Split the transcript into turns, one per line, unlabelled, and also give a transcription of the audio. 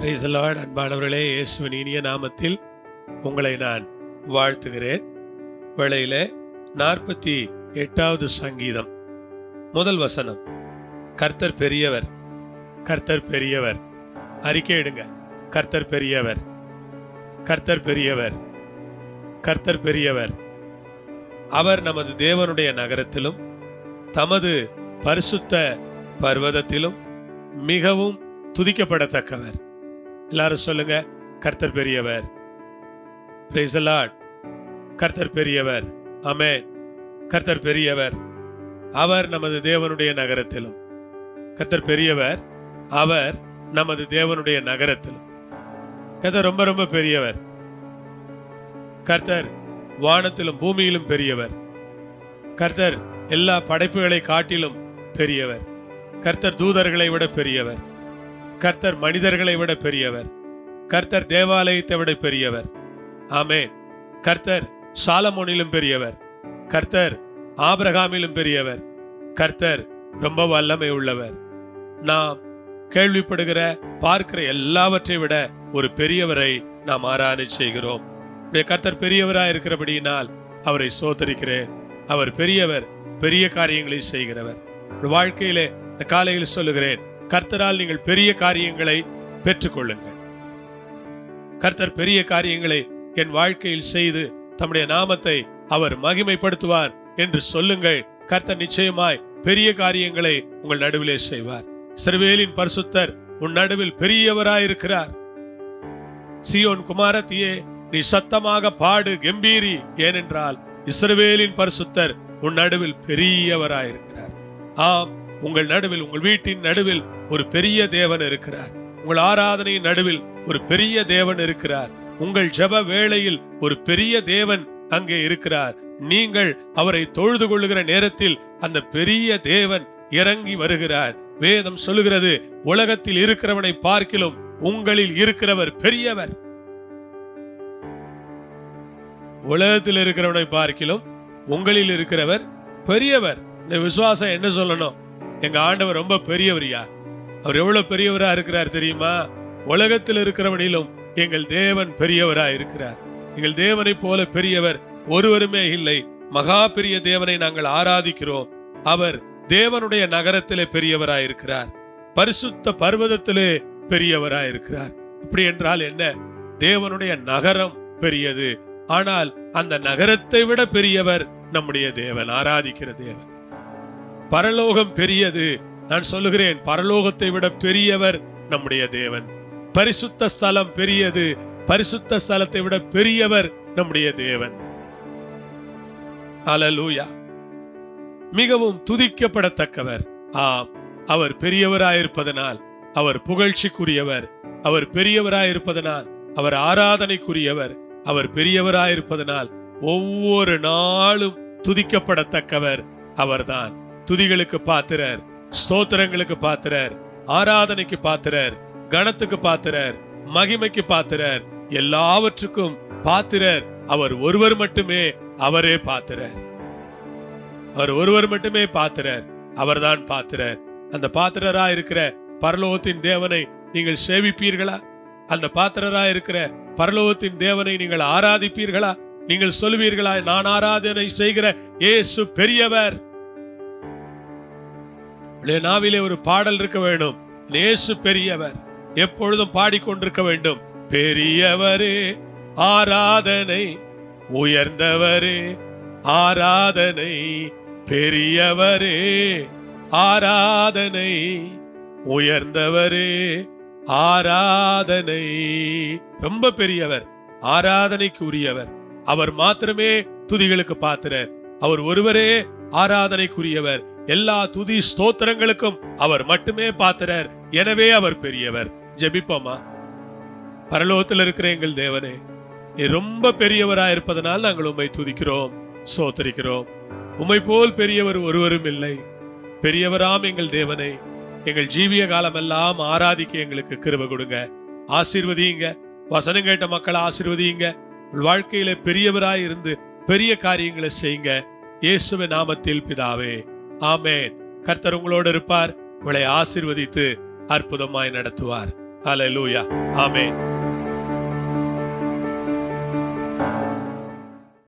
Price Lord அன்பானவர்களே இயேசுவின் இனிய நாமத்தில் உங்களை நான் வாழ்த்துகிறேன் வேளையில நாற்பத்தி எட்டாவது சங்கீதம் முதல் வசனம் கர்த்தர் பெரியவர் கர்த்தர் பெரியவர் அறிக்கையிடுங்க கர்த்தர் பெரியவர் கர்த்தர் பெரியவர் கர்த்தர் பெரியவர் அவர் நமது தேவனுடைய நகரத்திலும் தமது பரிசுத்த பர்வதத்திலும் மிகவும் துதிக்கப்படத்தக்கவர் எல்லாரும் சொல்லுங்க கர்த்தர் பெரியவர் Praise the Lord. கர்த்தர் பெரியவர் ஆமென் கர்த்தர் பெரியவர் அவர் நமது தேவனுடைய நகரத்திலும் கர்த்தர் பெரியவர் அவர் நமது தேவனுடைய நகரத்திலும் கர்த்தர் ரொம்ப ரொம்ப பெரியவர் கர்த்தர் வானத்திலும் பூமியிலும் பெரியவர் கர்த்தர் எல்லா படைப்புகளை காட்டிலும் பெரியவர் கர்த்தர் தூதர்களை விட பெரியவர் கர்த்தர் மனிதர்களை விட பெரியவர் கர்த்தர் தேவாலயத்தை விட பெரியவர் ஆமென் கர்த்தர் சாலமோனிலும் பெரியவர் கர்த்தர் ஆபிரகாமிலும் பெரியவர் கர்த்தர் ரொம்ப வல்லமை உள்ளவர் நாம் கேள்விப்படுகிற பார்க்கிற எல்லாவற்றை விட ஒரு பெரியவரை நாம் ஆராய்ச்சி செய்கிறோம் உடைய கர்த்தர் பெரியவராய் இருக்கிறபடியினால் அவரை சோதரிக்கிறேன் அவர் பெரியவர் பெரிய காரியங்களை செய்கிறவர் உங்கள் வாழ்க்கையிலே இந்த காலையில் சொல்லுகிறேன் கர்த்தரால் நீங்கள் பெரிய காரியங்களை பெற்றுக்கொள்ளுங்கள் கர்த்தர் பெரிய காரியங்களை என் வாழ்க்கையில் செய்து தம்முடைய நாமத்தை அவர் மகிமைப்படுத்துவார் என்று சொல்லுங்கள் கர்த்தர் நிச்சயமாய் பெரிய காரியங்களை உங்கள் நடுவிலே செய்வார் சிறுவேலின் பரிசுத்தர் உன் நடுவில் பெரியவராயிருக்கிறார் சியோன் குமாரத்தியே நீ சத்தமாக பாடு கம்பீரி ஏனென்றால் இஸ்ரவேலின் பரிசுத்தர் உன் நடுவில் பெரியவராயிருக்கிறார் ஆம் உங்கள் நடுவில் உங்கள் வீட்டின் நடுவில் ஒரு பெரிய தேவன் இருக்கிறார் உங்கள் ஆராதனையின் நடுவில் ஒரு பெரிய தேவன் இருக்கிறார் உங்கள் ஜெப வேளையில் ஒரு பெரிய தேவன் அங்கே இருக்கிறார் நீங்கள் அவரை தொழுது கொள்ளுகிற நேரத்தில் அந்த பெரிய தேவன் இறங்கி வருகிறார் வேதம் சொல்லுகிறது உலகத்தில் இருக்கிறவனை பார்க்கிலும் உங்களில் இருக்கிறவர் பெரியவர் உலகத்தில் இருக்கிறவனை பார்க்கிலும் உங்களில் இருக்கிறவர் பெரியவர் இந்த விசுவாசம் என்ன சொல்லணும் எங்க ஆண்டவர் ரொம்ப பெரியவரியா அவர் எவ்வளவு பெரியவரா இருக்கிறார் தெரியுமா உலகத்தில் இருக்கிறவனிலும் எங்கள் தேவன் பெரியவரா இருக்கிறார் எங்கள் தேவனை போல பெரியவர் ஒருவருமே இல்லை மகா பெரிய தேவனை நாங்கள் ஆராதிக்கிறோம் அவர் தேவனுடைய நகரத்திலே பெரியவராய் இருக்கிறார் பரிசுத்த பர்வதத்திலே பெரியவராய் இருக்கிறார் அப்படி என்றால் என்ன தேவனுடைய நகரம் பெரியது ஆனால் அந்த நகரத்தை விட பெரியவர் நம்முடைய தேவன் ஆராதிக்கிற தேவன் பரலோகம் பெரியது நான் சொல்லுகிறேன் பரலோகத்தை விட பெரியவர் நம்முடைய தேவன் பரிசுத்த ஸ்தலம் பெரியது பரிசுத்த ஸ்தலத்தை விட பெரியவர் நம்முடைய தேவன் அலலூயா மிகவும் துதிக்கப்படத்தக்கவர் ஆம் அவர் பெரியவராயிருப்பதனால் அவர் புகழ்ச்சிக்குரியவர் அவர் பெரியவராயிருப்பதனால் அவர் ஆராதனைக்குரியவர் அவர் பெரியவராயிருப்பதனால் ஒவ்வொரு நாளும் துதிக்கப்படத்தக்கவர் அவர்தான் துதிகளுக்கு பாத்திரர் ஸ்தோத்திரங்களுக்கு பாத்திரர் ஆராதனைக்கு பாத்திரர் கணத்துக்கு பாத்திரர் மகிமைக்கு பாத்திரர் எல்லாவற்றுக்கும் பாத்திரர் அவர் ஒருவர் மட்டுமே அவரே பாத்திரர் அவர் ஒருவர் மட்டுமே பாத்திரர் அவர்தான் பாத்திரர் அந்த பாத்திரரா இருக்கிற பரலோகத்தின் தேவனை நீங்கள் சேவிப்பீர்களா அந்த பாத்திரரா இருக்கிற பரலோகத்தின் தேவனை நீங்கள் ஆராதிப்பீர்களா நீங்கள் சொல்லுவீர்களா நான் ஆராதனை செய்கிற இயேசு பெரியவர் உடைய நாவிலே ஒரு பாடல் இருக்க வேண்டும் இயேசு பெரியவர் எப்பொழுதும் பாடிக்கொண்டிருக்க வேண்டும் பெரியவரே ஆராதனை உயர்ந்தவரே ஆராதனை பெரியவரே ஆராதனை உயர்ந்தவரே ஆராதனை ரொம்ப பெரியவர் ஆராதனைக்கு உரியவர் அவர் மாத்திரமே துதிகளுக்கு பாத்திரர் அவர் ஒருவரே ஆராதனைக்குரியவர் எல்லா துதி ஸ்தோத்திரங்களுக்கும் அவர் மட்டுமே பாத்திரர் எனவே அவர் பெரியவர் ஜெபிப்போமா பரலோகத்தில் இருக்கிற எங்கள் தேவனே நீ ரொம்ப பெரியவரா இருப்பதனால் நாங்கள் உம்மை துதிக்கிறோம் சோத்தரிக்கிறோம் உம்மை போல் பெரியவர் ஒருவரும் இல்லை பெரியவராம் எங்கள் தேவனை எங்கள் ஜீவிய காலமெல்லாம் ஆராதிக்க எங்களுக்கு கிருப கொடுங்க ஆசீர்வதியுங்க வசனம் கேட்ட மக்களை ஆசீர்வதியுங்க உங்கள் வாழ்க்கையில பெரியவராய் இருந்து பெரிய காரியங்களை செய்யுங்க இயேசுவ நாமத்தில் பிதாவே ஆமேன் கர்த்தர் உங்களோடு இருப்பார் உங்களை ஆசீர்வதித்து அற்புதமாய் நடத்துவார் ஹalleluya ஆமென்